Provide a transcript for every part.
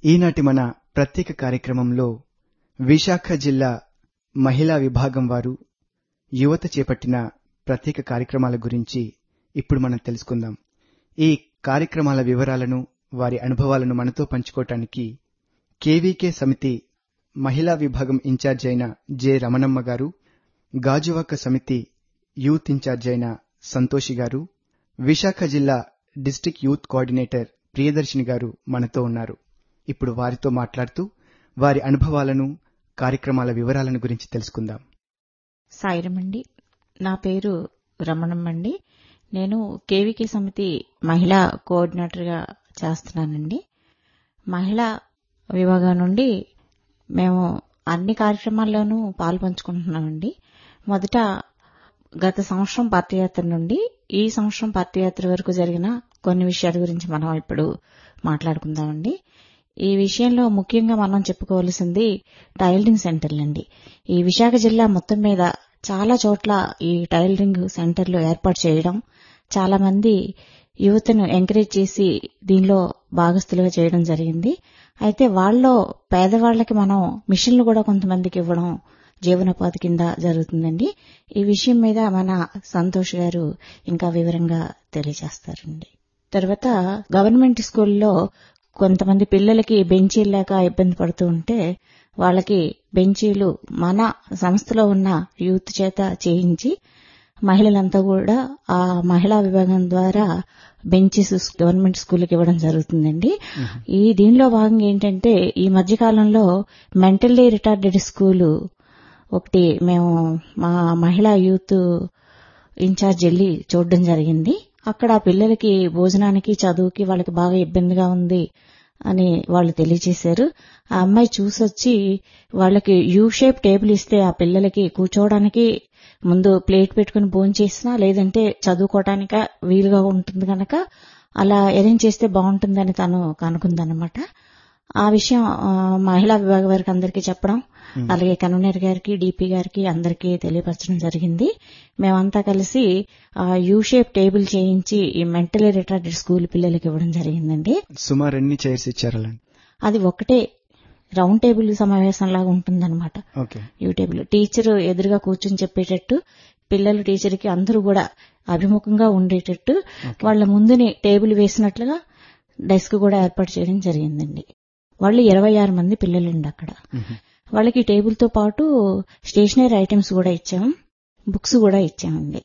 ఈనాటి మన ప్రత్యేక కార్యక్రమంలో విశాఖ జిల్లా మహిళా విభాగం వారు యువత చేపట్టిన ప్రత్యేక కార్యక్రమాల గురించి ఇప్పుడు మనం తెలుసుకుందాం ఈ కార్యక్రమాల వివరాలను వారి అనుభవాలను మనతో పంచుకోవటానికి కేవీకే సమితి మహిళా విభాగం ఇన్ఛార్జ్ అయిన జె రమణమ్మ గారు గాజువాక సమితి యూత్ ఇన్ఛార్జ్ అయిన సంతోషి గారు విశాఖ జిల్లా డిస్టిక్ యూత్ కోఆర్డినేటర్ ప్రియదర్శిని గారు మనతో ఉన్నారు ఇప్పుడు వారితో మాట్లాడుతూ వారి అనుభవాలను కార్యక్రమాల వివరాలను గురించి తెలుసుకుందాం సాయిరమండి నా పేరు రమణమ్మండి నేను కేవీకే సమితి మహిళా కోఆర్డినేటర్గా చేస్తున్నానండి మహిళా విభాగం నుండి మేము అన్ని కార్యక్రమాల్లోనూ పాలు పంచుకుంటున్నామండి మొదట గత సంవత్సరం పాత్రయాత్ర నుండి ఈ సంవత్సరం పాత్రయాత్ర వరకు జరిగిన కొన్ని విషయాల గురించి మనం ఇప్పుడు మాట్లాడుకుందామండి ఈ విషయంలో ముఖ్యంగా మనం చెప్పుకోవాల్సింది టైలరింగ్ సెంటర్లండి ఈ విశాఖ జిల్లా మొత్తం మీద చాలా చోట్ల ఈ టైలరింగ్ సెంటర్లు ఏర్పాటు చేయడం చాలా మంది యువతను ఎంకరేజ్ చేసి దీనిలో భాగస్థులుగా చేయడం జరిగింది అయితే వాళ్ళలో పేదవాళ్లకి మనం మిషన్లు కూడా కొంతమందికి ఇవ్వడం జీవనోపాధి కింద జరుగుతుందండి ఈ విషయం మీద మన సంతోష్ గారు ఇంకా వివరంగా తెలియజేస్తారండి తర్వాత గవర్నమెంట్ స్కూల్లో కొంతమంది పిల్లలకి బెంచీలు లేక ఇబ్బంది పడుతూ ఉంటే వాళ్ళకి బెంచీలు మన సంస్థలో ఉన్న యూత్ చేత చేయించి మహిళలంతా కూడా ఆ మహిళా విభాగం ద్వారా బెంచెస్ గవర్నమెంట్ స్కూల్కి ఇవ్వడం జరుగుతుందండి ఈ దీనిలో భాగంగా ఏంటంటే ఈ మధ్యకాలంలో మెంటల్లీ రిటార్డెడ్ స్కూలు ఒకటి మేము మా మహిళా యూత్ ఇన్ఛార్జ్ వెళ్ళి చూడడం జరిగింది అక్కడ పిల్లలకి భోజనానికి చదువుకి వాళ్ళకి బాగా ఇబ్బందిగా ఉంది అని వాళ్ళు తెలియచేశారు ఆ అమ్మాయి చూసొచ్చి వాళ్ళకి యూ షేప్ టేబుల్ ఇస్తే ఆ పిల్లలకి కూర్చోవడానికి ముందు ప్లేట్ పెట్టుకుని భోజనం చేసినా లేదంటే చదువుకోవటానిక వీలుగా ఉంటుంది కనుక అలా అరేంజ్ చేస్తే బాగుంటుందని తను కనుకుందనమాట ఆ విషయం మహిళా విభాగ వారికి అందరికీ చెప్పడం అలాగే కన్వీనర్ గారికి డిపి గారికి అందరికీ తెలియపరచడం జరిగింది మేమంతా కలిసి యూ షేప్ టేబుల్ చేయించి ఈ మెంటలీ రిటార్డెడ్ స్కూల్ పిల్లలకి ఇవ్వడం జరిగిందండి సుమారు ఎన్ని చైర్స్ ఇచ్చారు అది ఒకటే రౌండ్ టేబుల్ సమావేశం లాగా ఉంటుందన్నమాట ఓకే యూ టేబుల్ టీచర్ ఎదురుగా కూర్చొని చెప్పేటట్టు పిల్లలు టీచర్కి అందరూ కూడా అభిముఖంగా ఉండేటట్టు వాళ్ళ ముందుని టేబుల్ వేసినట్లుగా డెస్క్ కూడా ఏర్పాటు చేయడం జరిగిందండి వాళ్ళు ఇరవై ఆరు మంది పిల్లలండి అక్కడ వాళ్ళకి టేబుల్ తో పాటు స్టేషనరీ ఐటమ్స్ కూడా ఇచ్చాం బుక్స్ కూడా ఇచ్చామండి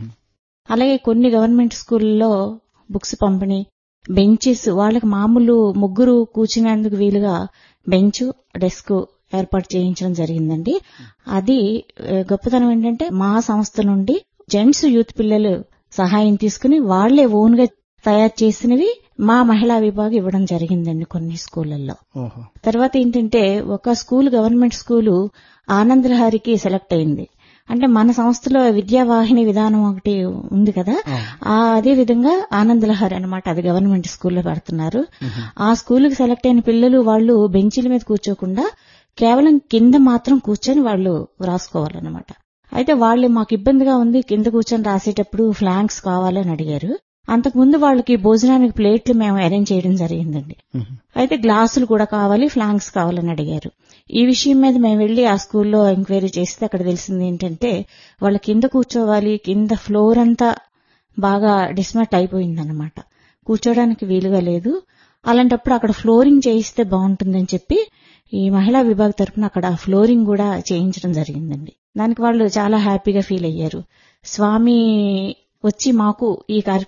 అలాగే కొన్ని గవర్నమెంట్ స్కూల్లో బుక్స్ పంపిణీ బెంచెస్ వాళ్ళకి మామూలు ముగ్గురు కూర్చునేందుకు వీలుగా బెంచ్ డెస్క్ ఏర్పాటు చేయించడం జరిగిందండి అది గొప్పతనం ఏంటంటే మా సంస్థ నుండి జెంట్స్ యూత్ పిల్లలు సహాయం తీసుకుని వాళ్లే ఓన్ గా తయారు చేసినవి మా మహిళా విభాగం ఇవ్వడం జరిగిందండి కొన్ని స్కూళ్లలో తర్వాత ఏంటంటే ఒక స్కూల్ గవర్నమెంట్ స్కూలు ఆనందలహారికి సెలెక్ట్ అయింది అంటే మన సంస్థలో విద్యావాహిని విధానం ఒకటి ఉంది కదా అదే విధంగా ఆనందలహరి అనమాట అది గవర్నమెంట్ స్కూల్లో పెడుతున్నారు ఆ స్కూల్కి సెలెక్ట్ అయిన పిల్లలు వాళ్ళు బెంచీల మీద కూర్చోకుండా కేవలం కింద మాత్రం కూర్చొని వాళ్ళు రాసుకోవాలన్నమాట అయితే వాళ్ళు మాకు ఇబ్బందిగా ఉంది కింద కూర్చొని రాసేటప్పుడు ఫ్లాంక్స్ కావాలని అడిగారు అంతకుముందు వాళ్ళకి భోజనానికి ప్లేట్లు మేము అరేంజ్ చేయడం జరిగిందండి అయితే గ్లాసులు కూడా కావాలి ఫ్లాంక్స్ కావాలని అడిగారు ఈ విషయం మీద మేము వెళ్లి ఆ స్కూల్లో ఎంక్వైరీ చేస్తే అక్కడ తెలిసింది ఏంటంటే వాళ్ళ కింద కూర్చోవాలి కింద ఫ్లోర్ అంతా బాగా డిస్మెట్ అయిపోయిందన్నమాట కూర్చోడానికి వీలుగా లేదు అలాంటప్పుడు అక్కడ ఫ్లోరింగ్ చేయిస్తే బాగుంటుందని చెప్పి ఈ మహిళా విభాగ తరపున అక్కడ ఫ్లోరింగ్ కూడా చేయించడం జరిగిందండి దానికి వాళ్ళు చాలా హ్యాపీగా ఫీల్ అయ్యారు స్వామి వచ్చి మాకు ఈ కార్యక్రమం